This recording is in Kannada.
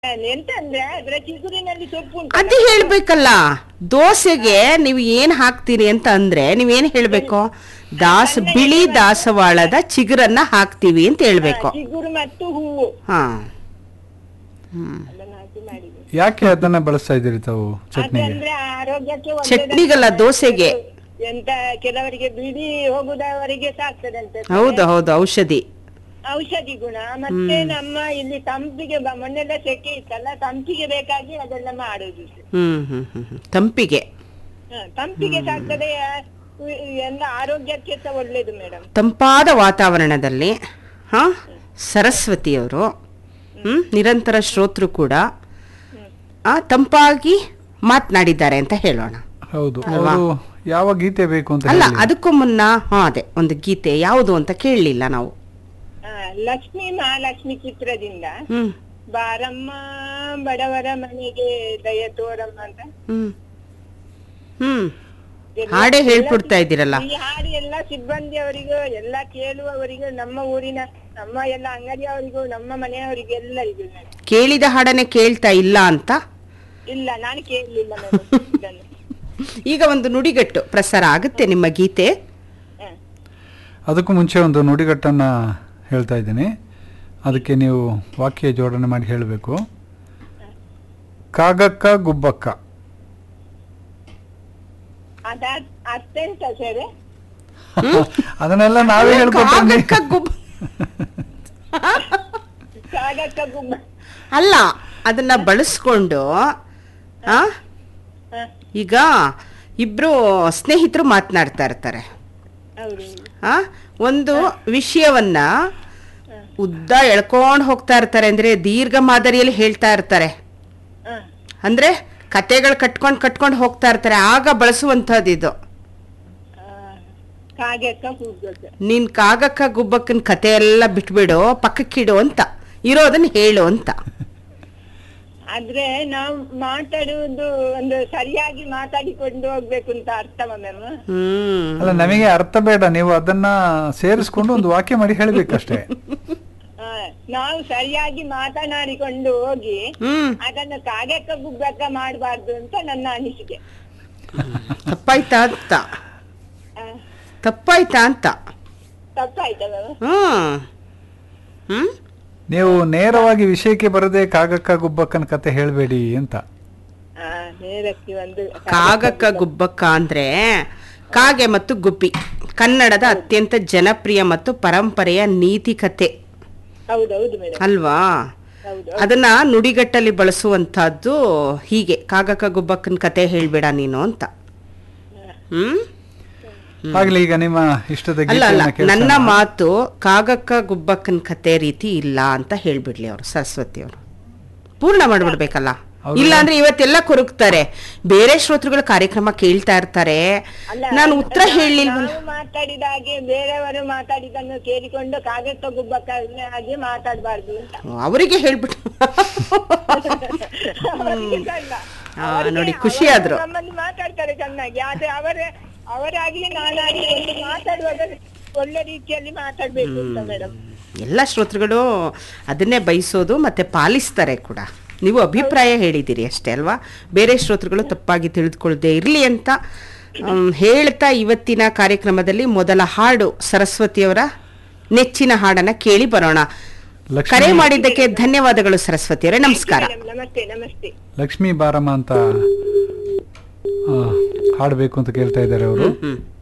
ಎಂತ ಅಂದ್ರೆ ಅದ್ರ ಚಿಗುರಿನಲ್ಲಿ ಸೊಪ್ಪು ಉಂಟು ಅದು ಹೇಳ್ಬೇಕಲ್ಲ ದೋಸೆಗೆ ನೀವು ಏನ್ ಹಾಕ್ತೀರಿ ಅಂತ ಅಂದ್ರೆ ನೀವೇನ್ ಹೇಳ್ಬೇಕು ದಾಸ ಬಿಳಿ ದಾಸವಾಳದ ಚಿಗುರನ್ನ ಹಾಕ್ತೀವಿ ಅಂತ ಹೇಳ್ಬೇಕು ಚಿಗುರು ಮತ್ತು ಹೂವು ಹಾ ಹ್ಮ್ ಅದನ್ನ ಹಾಕಿ ಮಾಡಿದ್ದು ಯಾಕೆ ಅದನ್ನ ಬಳಸ್ತಾ ಇದ್ದೀರಿ ತಾವು ಚಟ್ನಿಗೆ ಅದಂದ್ರೆ ಆರೋಗ್ಯಕ್ಕೆ ಒಳ್ಳೆದಲ್ಲ. ಚಟ್ನಿಗಲ್ಲ, ದೋಸೆಗೆ. ಎಂತ ಕೆಲವರಿಗೆ ಬಿಡಿ ಹೋಗುದವರಿಗೆ ಸಾಕ್ತದೆ ಅಂತ ಹೌದು ಹೌದು ಔಷಧಿ ಔಷಧಿ ಗುಣ ಮತ್ತೆ ನಮ್ಮ ಇಲ್ಲಿ ತಂಪಿಗೆ ಬ- ಮೊನ್ನೆಲ್ಲ ಸೆಕೆ ಇತ್ತಲ್ಲ ತಂಪಿಗೆ ಬೇಕಾಗಿ ಅದೆಲ್ಲ ಮಾಡುದು ಹ್ಮ್ ಹ್ಮ್ ಹ್ಮ್ ಹ್ಮ್. ತಂಪಿಗೆ ಹ, ತಂಪಿಗೆ ಸಾಕ್ತದೆ ಆ, ಉ- ಎಲ್ಲ ಆರೋಗ್ಯಕ್ಕೆ ಸಹ ಒಳ್ಳೇದು ಮೇಡಮ್ ತಂಪಾದ ವಾತಾವರಣದಲ್ಲಿ ಹಾ ಸರಸ್ವತಿಯವರು ಹ್ಮ್ ನಿರಂತರ ಶ್ರೋತೃ ಕೂಡ ಆ ತಂಪಾಗಿ ಮಾತನಾಡಿದ್ದಾರೆ ಅಂತ ಹೇಳೋಣ ಹೌದು ಅವರು ಯಾವ ಗೀತೆ ಬೇಕು ಅಂತ ಅಲ್ಲ ಹೇಳಿ ಅದಕ್ಕೂ ಮುನ್ನ ಹಾ ಅದೇ ಒಂದು ಗೀತೆ ಯಾವುದು ಅಂತ ಕೇಳಲಿಲ್ಲ ನಾವು ಲಕ್ಷ್ಮೀ ಮಹಾಲಕ್ಷ್ಮಿ ಚಿತ್ರದಿಂದ ಹ್ಮ್ ಬಾರಮ್ಮ ಬಡವರ ಮನೆಗೆ ದಯ ತೋರಮ್ಮ ಅಂತ ಹ್ಮ್ ಹ್ಮ್ ಎಲ್ಲ- ಹಾಡೇ ಎಲ್ಲ ಹೇಳ್ಕೊಡ್ತಾ ಇದ್ದೀರಲ್ಲ ಈ ಹಾಡು ಎಲ್ಲ ಸಿಬ್ಬಂದಿಯವರಿಗೂ ಎಲ್ಲ ಕೇಳುವವರಿಗೂ ನಮ್ಮ ಊರಿನ ನಮ್ಮ ಎಲ್ಲ ಅಂಗಡಿಯವರಿಗೂ ನಮ್ಮ ಮನೆಯವರಿಗೂ ಎಲ್ಲರಿಗೂ ನಾನು- ಕೇಳಿದ ಹಾಡನೆ ಕೇಳ್ತಾ ಇಲ್ಲ ಅಂತ ಇಲ್ಲ ನಾನು ಕೇಳಲಿಲ್ಲ ಮೇಡಮ್ ಇದನ್ನು ಈಗ ಒಂದು ನುಡಿಗಟ್ಟು ಪ್ರಸಾರ ಆಗುತ್ತೆ ನಿಮ್ಮ ಗೀತೆ ಹ. ಅದಕ್ಕೂ ಮುಂಚೆ ಒಂದು ನುಡಿಗಟ್ಟನ್ನ ಹೇಳ್ತಾ ಇದ್ದೀನಿ ಅದಕ್ಕೆ ನೀವು ವಾಕ್ಯ ಜೋಡಣೆ ಮಾಡಿ ಹೇಳಬೇಕು ಕಾಗಕ್ಕ ಗುಬ್ಬಕ್ಕ ಅದ ಅತ್ಯಂತ ಸರ್ ಅದನ್ನೆಲ್ಲ ನಾವೇ ಹೇಳ್ಕೊಟ್ರೆ ನೀವು- ಕಾಗಕ್ಕ ಗುಬ್ಬ ಕಾಗಕ್ಕ ಗುಮ್ಮ ಅಲ್ಲ ಅದನ್ನ ಬಳಸ್ಕೊಂಡು ಆ ಹ, ಈಗ ಇಬ್ರು ಸ್ನೇಹಿತರು ಮಾತನಾಡ್ತಾ ಇರ್ತಾರೆ ಹೌದು ಆ ಒಂದು ವಿಷಯವನ್ನ ಉದ್ದ ಎಳ್ಕೊಂಡು ಹೋಗ್ತಾ ಇರ್ತಾರೆ ಅಂದ್ರೆ ದೀರ್ಘ ಮಾದರಿಯಲ್ಲಿ ಹೇಳ್ತಾ ಇರ್ತಾರೆ ಹ, ಅಂದ್ರೆ ಕತೆಗಳು ಕಟ್ಕೊಂಡು ಕಟ್ಕೊಂಡು ಹೋಗ್ತಾ ಇರ್ತಾರೆ ಆಗ ಬಳಸುವಂತಹದ್ದು ಇದು ಆ, ಕಾಗಕ್ಕ ಕೂಗಕ್ಕ ನೀನ್ ಕಾಗಕ್ಕ ಗುಬ್ಬಕ್ಕನ ಕತೆ ಎಲ್ಲ ಬಿಟ್ಬಿಡು ಪಕ್ಕಕ್ಕಿಡು ಅಂತ ಇರೋದನ್ನ ಹೇಳು ಅಂತ ಆದ್ರೆ ನಾವು ಮಾತಾಡುವುದು ಒಂದು ಸರಿಯಾಗಿ ಮಾತಾಡಿಕೊಂಡು ಹೋಗ್ಬೇಕು ಅಂತ ಅರ್ಥವ ಮ್ಯಾಮ್ ಹ್ಮ್ ಅಲ್ಲ ನಮಗೆ ಅರ್ಥ ಬೇಡ ನೀವು ಅದನ್ನ ಸೇರಿಸ್ಕೊಂಡು ಒಂದು ವಾಕ್ಯ ಮಾಡಿ ಹೇಳಬೇಕಷ್ಟೇ ನಾವು ಸರಿಯಾಗಿ ಮಾತನಾಡಿಕೊಂಡು ಹೋಗಿ ಹ್ಮ್ ಅದನ್ನು ಕಾಗಕ್ಕ ಗುಬ್ಬಕ್ಕ ಮಾಡಬಾರ್ದು ಅಂತ ನನ್ನ ಅನಿಸಿಕೆ ತಪ್ಪಾಯ್ತಾ ಅಂತ ಆ, ತಪ್ಪಾಯ್ತಾ ಅಂತ ತಪ್ಪಾಯ್ತಾ ಮ್ಯಾಮ್ ಹ್ಮ್ ಹ್ಮ್ ನೀವು ನೇರವಾಗಿ ವಿಷಯಕ್ಕೆ ಬರದೆ ಕಾಗಕ್ಕ ಗುಬ್ಬಕ್ಕನ ಕತೆ ಹೇಳಬೇಡಿ ಅಂತ ಆ, ನೇರಕ್ಕೆ ಒಂದು ಕಾಗಕ್ಕ ಗುಬ್ಬಕ್ಕ ಅಂದ್ರೆ ಕಾಗೆ ಮತ್ತು ಗುಬ್ಬಿ ಕನ್ನಡದ ಅತ್ಯಂತ ಜನಪ್ರಿಯ ಮತ್ತು ಪರಂಪರೆಯ ನೀತಿ ಕತೆ ಹೌದೌದು ಮೇಡಮ್ ಅಲ್ವಾ ಹೌದು ಅದನ್ನ ನುಡಿಗಟ್ಟಲ್ಲಿ ಬಳಸುವಂತಹದ್ದು ಹೀಗೆ ಕಾಗಕ್ಕ ಗುಬ್ಬಕ್ಕನ ಕತೆ ಹೇಳ್ಬೇಡ ನೀನು ಅಂತ ಹ್ಮ್ ಆಗ್ಲಿ ಈಗ ನಿಮ್ಮ ಇಷ್ಟದ ಅಲ್ಲ ಅಲ್ಲ ಗೀತೆಯನ್ನ ನನ್ನ ಕೇಳ್ಸೋಣ. ಮಾತು ಕಾಗಕ್ಕ ಗುಬ್ಬಕ್ಕನ ಕತೆ ರೀತಿ ಇಲ್ಲ ಅಂತ ಹೇಳ್ಬಿಡ್ಲಿ ಅವರು ಸರಸ್ವತಿ ಅವರು ಪೂರ್ಣ ಮಾಡ್ಬಿಡ್ಬೇಕಲ್ಲ ಅವ್ರು- ಇಲ್ಲ ಅಂದ್ರೆ ಇವತ್ತೆಲ್ಲ ಕೊರಗ್ತಾರೆ ಬೇರೆ ಶ್ರೋತೃಗಳ ಕಾರ್ಯಕ್ರಮ ಕೇಳ್ತಾ ಇರ್ತಾರೆ ಅಲ್ಲ, ನಾನು ಉತ್ತರ ನಾವು- ಹೇಳಲಿಲ್ವ ನಾವು ಮಾತಾಡಿದ ಹಾಗೆ ಬೇರೆಯವರು ಮಾತಾಡಿದನ್ನು ಕೇಳಿಕೊಂಡು ಕಾಗಕ್ಕ ಗುಬ್ಬಕ್ಕ ಹಾಗೆ ಮಾತಾಡಬಾರ್ದು ಅಂತ ಅವರಿಗೆ ಹೇಳ್ಬಿಟ್ಟು ಅವರಿಗೆ ಅಲ್ಲ. ಆ, ಅವರಿಗೆ- ನೋಡಿ, ಖುಷಿ ಅವರು ಆದ್ರು. ನಮ್ಮನ್ನು ಮಾತಾಡ್ತಾರೆ ಚೆನ್ನಾಗಿ ಆದ್ರೆ ಅವರೇ ಅವರಾಗ್ಲಿ ನಾನಾಗ್ಲಿ ಒಂದು ಮಾತಾಡುವಾಗ ಒಳ್ಳೆ ರೀತಿಯಲ್ಲಿ ಮಾತಾಡ್ಬೇಕು ಅಂತ ಮೇಡಮ್ ಎಲ್ಲ ಶ್ರೋತೃಗಳು ಅದನ್ನೇ ಬಯಸೋದು ಮತ್ತೆ ಪಾಲಿಸ್ತಾರೆ ಕೂಡ ನೀವು ಅಭಿಪ್ರಾಯ ಹೇಳಿದ್ದೀರಿ ಅಷ್ಟೇ ಅಲ್ವಾ ಬೇರೆ ಶ್ರೋತೃಗಳು ತಪ್ಪಾಗಿ ತಿಳಿದುಕೊಳ್ಳದೆ ಇರಲಿ ಅಂತ ಮ್, ಹೇಳ್ತಾ ಇವತ್ತಿನ ಕಾರ್ಯಕ್ರಮದಲ್ಲಿ ಮೊದಲ ಹಾಡು ಸರಸ್ವತಿಯವರ ನೆಚ್ಚಿನ ಹಾಡನ್ನ ಕೇಳಿ ಬರೋಣ ಲಕ್ಷ್ಮೀ- ಕರೆ ಮಾಡಿದ್ದಕ್ಕೆ ಧನ್ಯವಾದಗಳು ಸರಸ್ವತಿಯವರೇ ನಮಸ್ಕಾರ ಮೇಡಮ್ ನಮಸ್ತೆ ನಮಸ್ತೆ ಲಕ್ಷ್ಮೀ ಬಾರಮ್ಮ ಅಂತ ಆ, ಹಾಡ್ಬೇಕು ಅಂತ ಕೇಳ್ತಾ ಇದ್ದಾರೆ ಅವರು ಹ್ಮ್